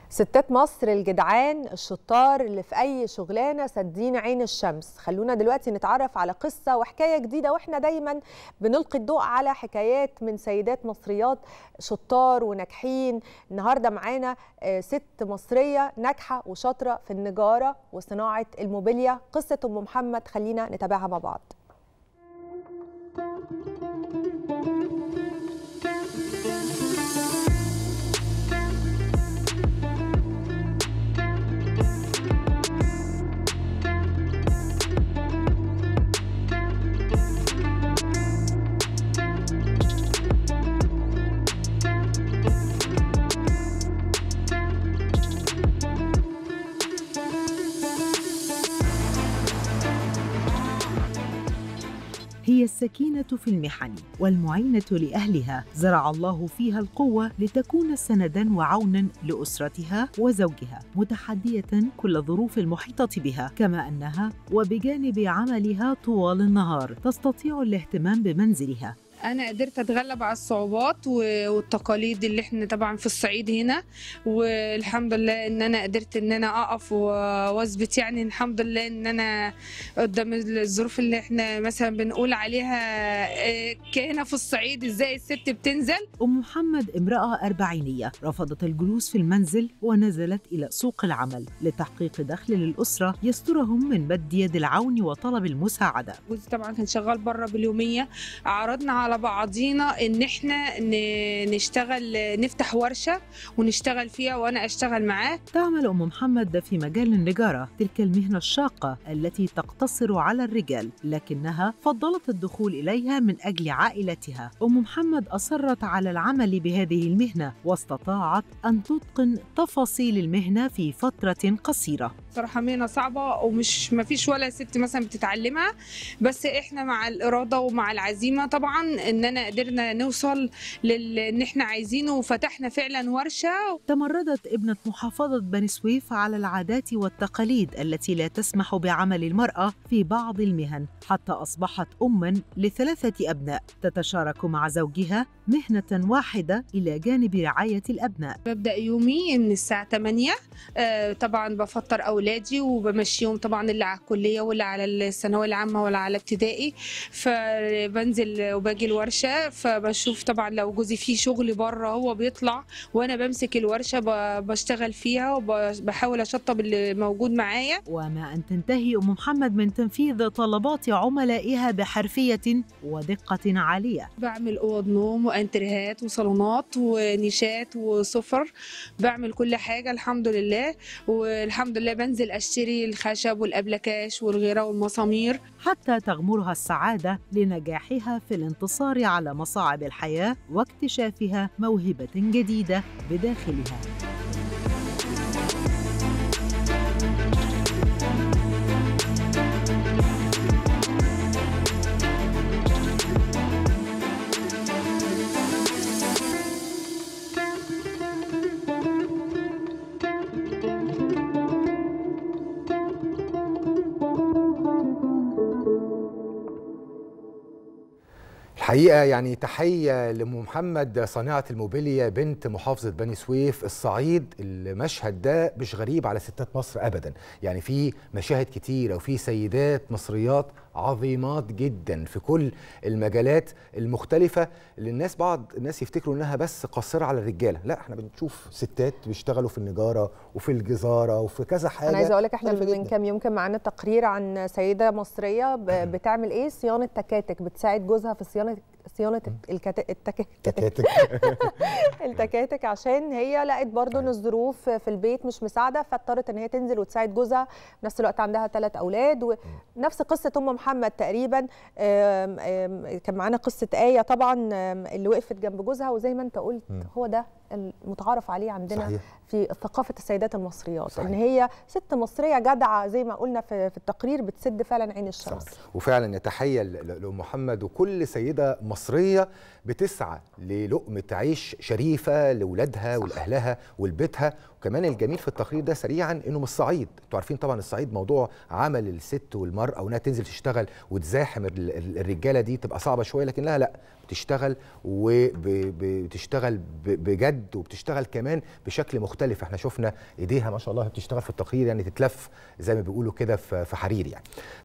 ستات مصر الجدعان الشطار اللي في اي شغلانه سادين عين الشمس خلونا دلوقتي نتعرف على قصه وحكايه جديده واحنا دايما بنلقي الضوء على حكايات من سيدات مصريات شطار وناجحين النهارده معانا آه، ست مصريه ناجحه وشاطره في النجاره وصناعه الموبيليا قصه ام محمد خلينا نتابعها مع بعض هي السكينة في المحن والمعينة لأهلها زرع الله فيها القوة لتكون سندا وعونا لأسرتها وزوجها متحدية كل الظروف المحيطة بها كما أنها وبجانب عملها طوال النهار تستطيع الاهتمام بمنزلها انا قدرت اتغلب على الصعوبات و- والتقاليد اللي احنا طبعا في الصعيد هنا والحمد لله ان انا قدرت ان انا اقف و- واثبت يعني الحمد لله ان انا قدام الظروف اللي احنا مثلا بنقول عليها آه، كهنا في الصعيد ازاي الست بتنزل أم محمد امرأة أربعينية رفضت الجلوس في المنزل ونزلت إلى سوق العمل لتحقيق دخل للأسرة يسترهم من مد يد العون وطلب المساعدة جوزي طبعا كان شغال بره باليوميه عرضنا على بعضينا ان احنا ن- نشتغل نفتح ورشه ونشتغل فيها وانا اشتغل معاه تعمل أم محمد في مجال النجارة تلك المهنة الشاقة التي تقتصر على الرجال لكنها فضلت الدخول إليها من أجل عائلتها أم محمد أصرت على العمل بهذه المهنة واستطاعت أن تتقن تفاصيل المهنة في فترة قصيرة صراحه مهنه صعبه ومش ما فيش ولا ست مثلا بتتعلمها بس احنا مع الاراده ومع العزيمه طبعا ان انا قدرنا نوصل لل ان احنا عايزينه وفتحنا فعلا ورشه تمردت ابنة محافظة بني سويف على العادات والتقاليد التي لا تسمح بعمل المرأة في بعض المهن حتى أصبحت أما لثلاثة أبناء تتشارك مع زوجها مهنة واحدة إلى جانب رعاية الأبناء ببدا يومي من الساعه 8 آه، طبعا بفطر اولادي وبمشيهم طبعا اللي على الكليه واللي على الثانويه العامه ولا على ابتدائي فبنزل وباجي الورشه فبشوف طبعا لو جوزي فيه شغل بره هو بيطلع وانا بمسك الورشه ب- بشتغل فيها وبحاول اشطب اللي موجود معايا وما أن تنتهي أم محمد من تنفيذ طلبات عملائها بحرفية ودقة عالية بعمل اوض نوم وانتريهات وصالونات ونيشات وسفر بعمل كل حاجه الحمد لله والحمد لله بنزل اشتري الخشب والابلكاش والغيره والمسامير حتى تغمرها السعادة لنجاحها في الانتصار على مصاعب الحياة واكتشافها موهبة جديدة بداخلها الحقيقه يعني تحيه لام محمد صانعه الموبيليا بنت محافظه بني سويف الصعيد المشهد ده مش غريب على ستات مصر ابدا يعني في مشاهد كتيره وفي سيدات مصريات عظيمات جدا في كل المجالات المختلفه اللي الناس بعض الناس يفتكروا انها بس قاصره على الرجاله لا احنا بنشوف ستات بيشتغلوا في النجاره وفي الجزاره وفي كذا حاجه انا عايزه اقول لك احنا مختلفة من جداً. كام يوم كان معانا تقرير عن سيده مصريه ب- بتعمل ايه صيانه تكاتك بتساعد جوزها في صيانه صيانه الكت- التكاتك تكاتك التكاتك عشان هي لقت برضو ان الظروف في البيت مش مساعده فاضطرت ان هي تنزل وتساعد جوزها في نفس الوقت عندها ثلاث اولاد ونفس قصه ام محمد تقريبا آم، آم، كان معانا قصه ايه طبعا آم، اللي وقفت جنب جوزها وزي ما انت قلت مم. هو ده المتعارف عليه عندنا صحيح في ثقافه السيدات المصريات صحيح. ان هي ست مصريه جدعه زي ما قلنا في في التقرير بتسد فعلا عين الشمس صح. وفعلا نتحية ل- ل- لأم محمد وكل سيدة مصرية بتسعى للقمة عيش شريفة لأولادها ولأهلها ولبيتها وكمان الجميل في التقرير ده سريعا انه من الصعيد انتوا عارفين طبعا الصعيد موضوع عمل الست والمرأة وانها تنزل تشتغل وتزاحم ال- ال- الرجالة دي تبقى صعبة شوية لكن لا لا بتشتغل وبتشتغل بجد بجد وبتشتغل كمان بشكل مختلف احنا شفنا ايديها ما شاء الله بتشتغل في التقرير يعني تتلف زي ما بيقولوا كده في في حرير يعني